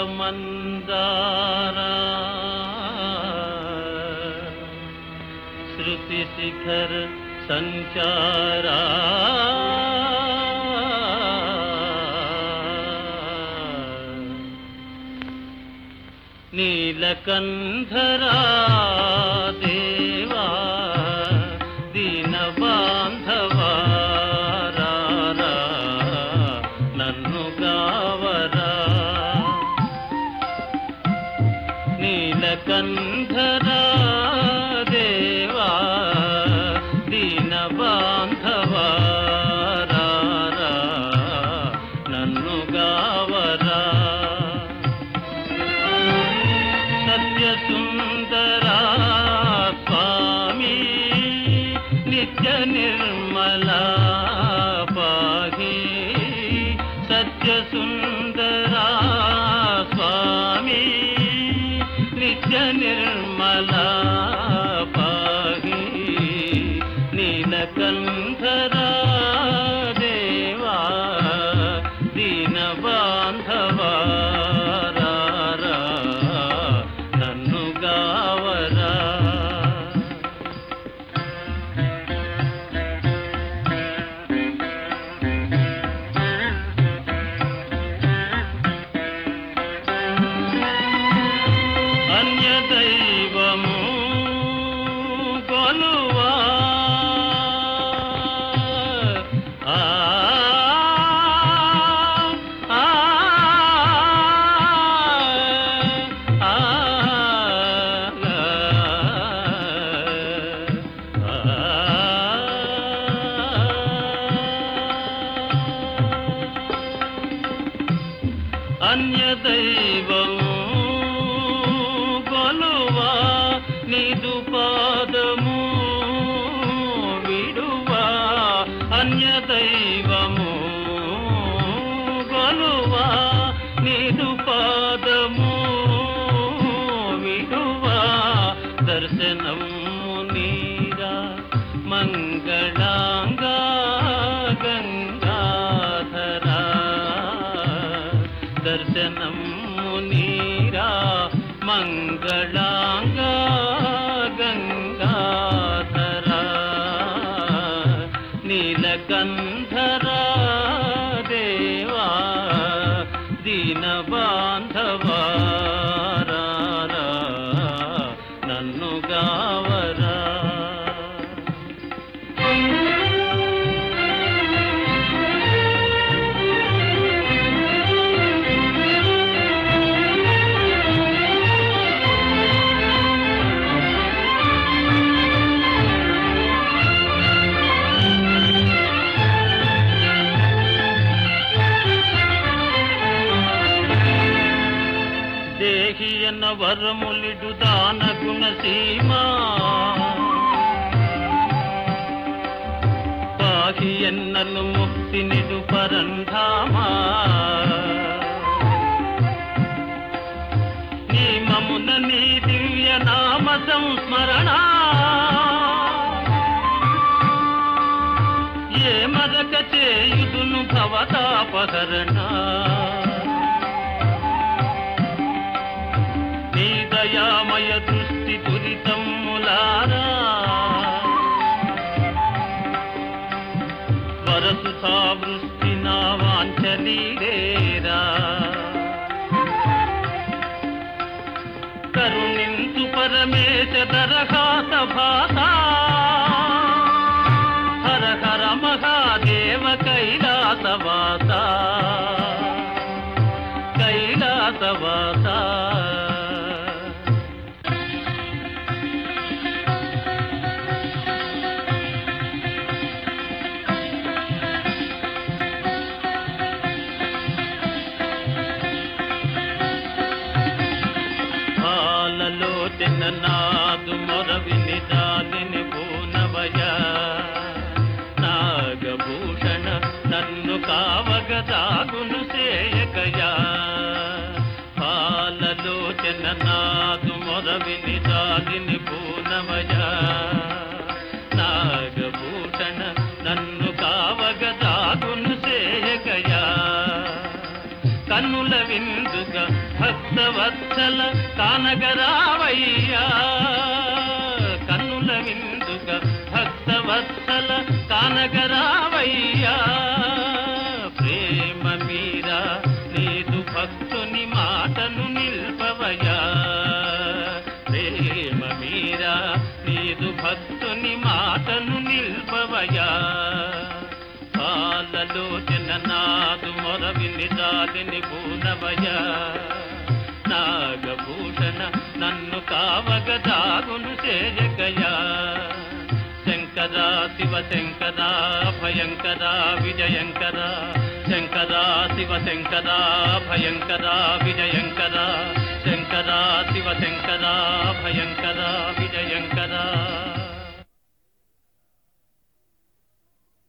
మందారా శృతి శిఖర సంచారా నీలకంధరా దేవా దీన బాంధవా రా, రా, నన్ను గావరా నీలకంధరా దేవా దీన బాంధవా రా, రా, నన్ను గావరా సత్య సుందరా స్వామి నిత్య నిర్మలా పాహి సత్య సుందరా స్వామి నిత్య నిర్మలా పాహి నీలకంధరా దేవా దీన బాంధవా రా, రా, నన్ను గావరా అన్య దైవము కొలువా ఆ, ఆ, ఆ, అన్య దైవము కొలువా నిదు పాదము విడువా అన్య దైవము కొలువా నిదు పాదము విడువా దర్శనము నీరా మంగళాంగా గంగాధరా దర్శనం నీరా మంగళాంగా గంగాధరా నీలకంధరా దేవా దీన బాంధవా రా, రా, నన్ను గావరా దేహి అన్న వరములిడు దాన గుణ సీమా పాహి ఎన్నను ముక్తి నిడు పరంధామా నీ మమున నీ దివ్య నామ సంస్మరణ ఏ మరక చేయుదును భవతాపహరణ నీ దయామయ దృష్టి దురితమ్ములారా వరసుధా వృష్టి నా వాంఛలీరేరా కరుణింతు పరమేశ దరహాస భాత హర హర మహాదేవ కైలాసవాస కైలాసవాస పాలలో నాదు మొరవిని దాలిని పూనవయ నాగభూషణ నన్ను కావగ దాగును సేయకయా పాలలో నాదు మొరవిని దాలిని పూనవయ నాగభూషణ నన్ను కావగ దాగును సేయకయా కన్నుల విందుగా భక్తి భక్తవత్సల కానగరావయ్యా కన్నుల విందుగా భక్తవత్సల కానగరావయ్యా ప్రేమ మీరా నీదు భక్తుని మాటను నిల్పవయా ప్రేమ మీరా నీదు భక్తుని మాటను నిల్పవయా పాలలోచన నాదు మొరవిని దాలిని పూనవయా నాగభూషణ నన్ను కావగ దాగును చేయగయా శంకరా శివ శంకరా భయంకరా విజయంకరా శంకరా శివ శంకరా భయంకరా విజయంకరా శంకరా శివ శంకరా భయంకరా విజయంకరా